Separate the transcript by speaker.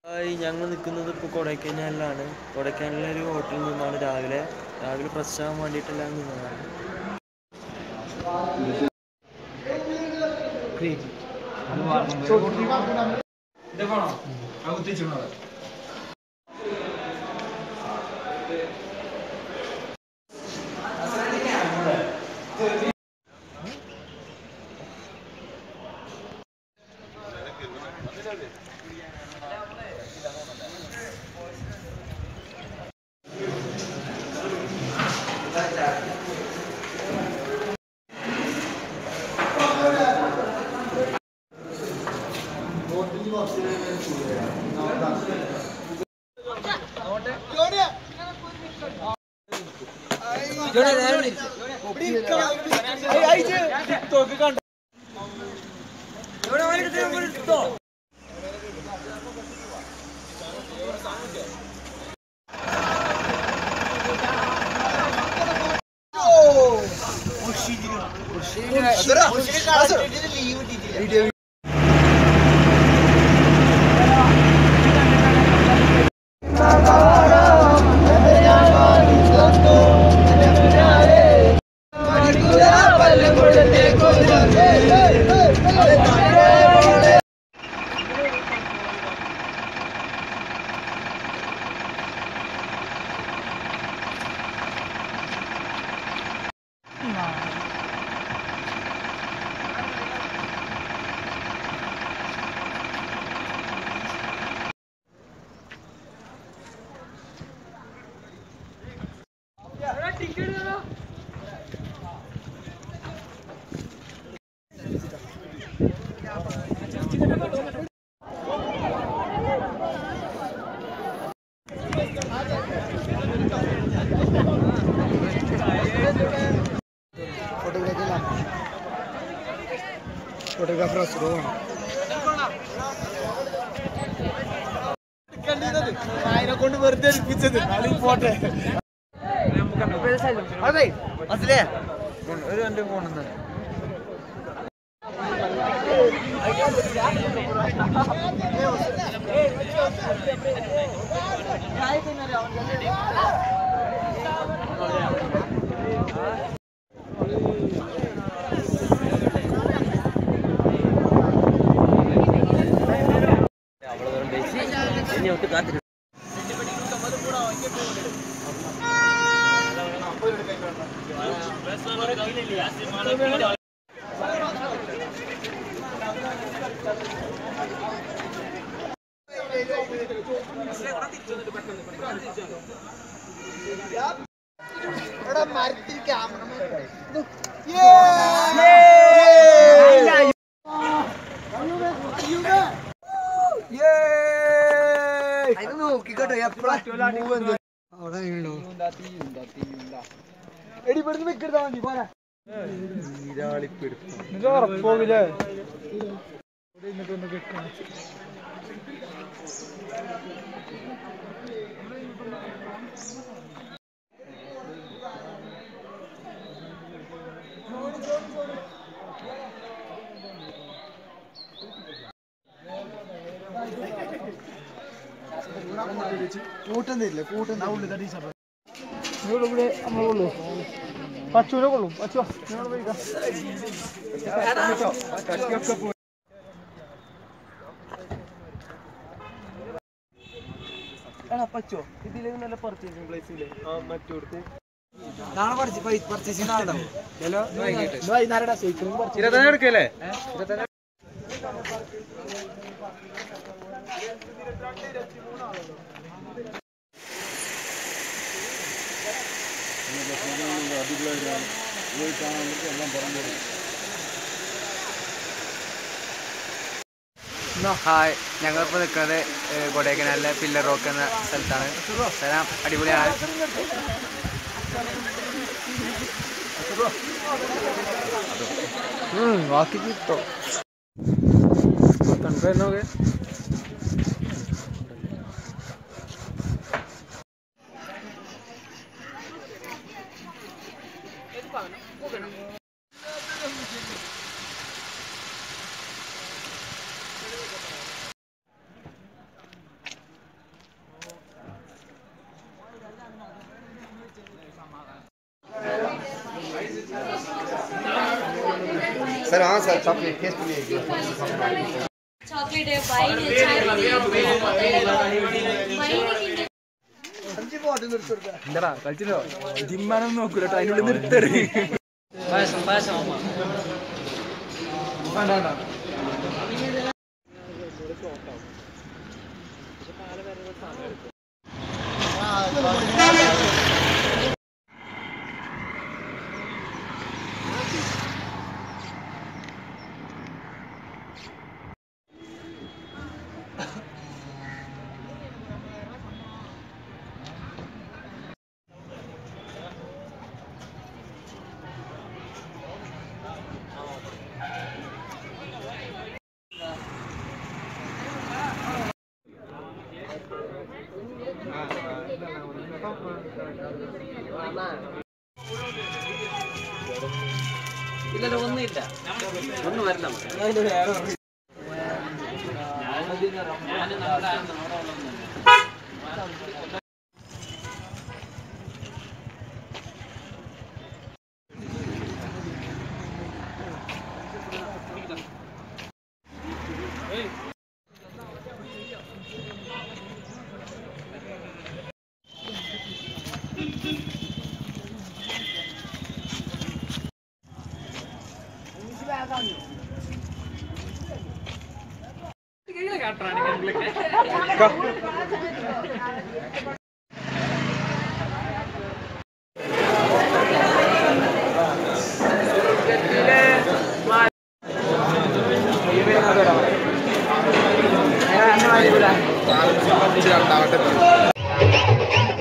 Speaker 1: hi ഞങ്ങൾ നിൽക്കുന്നത് ഇപ്പോൾ കൊടൈക്കനാലിലാണ് കൊടൈക്കനാലിലെ ഒരു ഹോട്ടലിൽ നിന്നാണ് രാവിലെ രാവിലെ ഫ്രഷ് ആവാൻ വേണ്ടിയിട്ടെല്ലാം നിന്നതാണ്
Speaker 2: ഫോട്ടോഗ്രാഫർ അസുഖമാണ് അതിനെ കൊണ്ട് വെറുതെ എടുപ്പിച്ചത് പോട്ടെ അതെ അതിലേ ഒരു എൻ്റെ ഫോണെന്ന് മരത്തിൽ ക്യാമറ നോക്കിക്കോട്ടെ എപ്പോഴാ അവിടെ ഉണ്ടോ എടി ഇവിടുന്ന് വെക്കെടുത്താ മതി പോരാ ഉറപ്പോകില്ലേ എന്നിട്ടൊന്ന് വെക്കണം കൂട്ടുന്നില്ല കൂട്ടുന്ന ഇവിടെ നമ്മളെ കൊള്ളു പച്ചൂനെ കൊള്ളും പച്ചോ ഞങ്ങൾ പോയിക്കാം
Speaker 1: പച്ചോ ഇതിൽ നല്ല പർച്ചേസിംഗ് പ്ലേസ് ഇല്ലേ ആ മറ്റോടത്ത്
Speaker 2: നാളെ പർച്ചേസിംഗ് നാളെ വൈകുന്നേരം സൈക്കിളിംഗ്
Speaker 1: ഇരുപത്തന്നെ എടുക്കല്ലേ
Speaker 3: ഹായ് ഞങ്ങളിപ്പോൾ നിൽക്കുന്നത് ഏഹ്, കൊടൈക്കനാലിലെ പില്ലർ റോക്ക് എന്ന സ്ഥലത്താണ് സ്ഥലം അടിപൊളിയാണ്
Speaker 2: ബാക്കി കിട്ടോ തണുപ്പ് सर हाँ सर चॉकलेट टेस्ट के लिए
Speaker 4: ചോക്ലേറ്റ് വൈൻ ചായ വൈൻ
Speaker 3: എന്താടാ കളിച്ചിട്ടോ ജിമ്മാനൊന്നും നോക്കൂല കേട്ടോ അതിനുള്ളിൽ നിർത്തരുത്
Speaker 1: പായസം പായസം അമ്മ ഇല്ലല്ലോ ഒന്നുമില്ല ഒന്ന് വരണം
Speaker 3: രണ്ടാമത്തെ